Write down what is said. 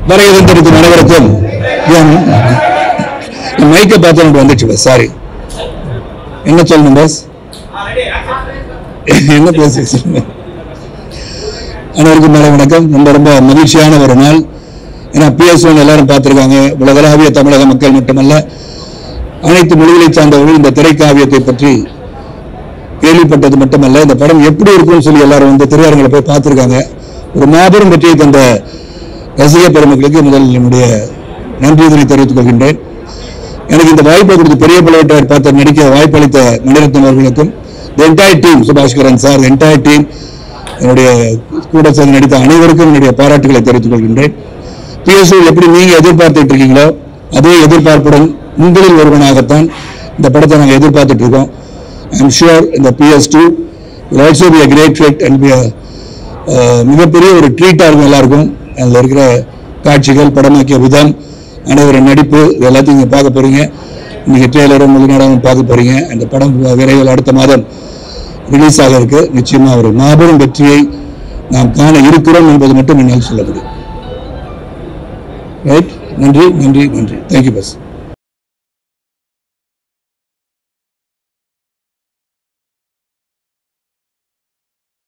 வருகை தந்திருக்கும் அனைவருக்கும் என் என் மைக்கை பார்த்து எனக்கு வந்துச்சு பஸ் சாரி என்ன சொல்லணும் பஸ் என்ன பேச அனைவருக்கும் மேலே வணக்கம் ரொம்ப ரொம்ப மகிழ்ச்சியான ஒரு நாள் ஏன்னா பிஎஸ் ஒன் எல்லாரும் பார்த்துருக்காங்க உலகளாவிய தமிழக மக்கள் மட்டுமல்ல அனைத்து மொழிகளை சார்ந்தவர்கள் இந்த திரைக்காவியத்தை பற்றி கேள்விப்பட்டது மட்டுமல்ல இந்த படம் எப்படி இருக்கும்னு சொல்லி எல்லாரும் வந்து திரையரங்களை போய் பார்த்துருக்காங்க ஒரு மாபெரும் வெற்றியை தந்த ரசிக பெருமக்களுக்கு முதல் என்னுடைய நன்றி இதனை தெரிவித்துக் கொள்கின்றேன் எனக்கு இந்த வாய்ப்பை கொடுத்து பெரிய பலவற்றார் பார்த்து நடிக்க வாய்ப்பளித்த மணிரத்னம் அவர்களுக்கும் the entire team Subaskaran sir entire team என்னுடைய கூட சேர்ந்து நடித்த அனைவருக்கும் என்னுடைய பாராட்டுகளை தெரிவித்துக் கொள்கின்றேன் பிஎஸ்ஓ எப்படி நீங்க எதிர்பார்த்துட்டு இருக்கீங்களோ அதே எதிர்பார்ப்புடன் உங்களில் ஒருவனாகத்தான் இந்த படத்தை நாங்கள் எதிர்பார்த்துட்டு இருக்கோம் ஐ எம் ஷுர் இந்த PS two also be a great fit and be மிகப்பெரிய ஒரு ட்ரீட்டாக இருக்கும் எல்லாருக்கும் அதில் இருக்கிற காட்சிகள் படமாக்கிய விதம் அனைவரின் நடிப்பு இது எல்லாத்தையும் நீங்கள் பார்க்க போறீங்க இன்னைக்கு ட்ரெய்லரும் முழுநடமும் பார்க்க போறீங்க அந்த படம் விரைவில் அடுத்த மாதம் ரிலீஸ் ஆக இருக்கு நிச்சயமா ஒரு மாபெரும் வெற்றியை நாம் காண இருக்கிறோம் என்பது மட்டும் என்னால் சொல்ல முடியும் ரைட் நன்றி நன்றி நன்றி தேங்க்யூ பஸ்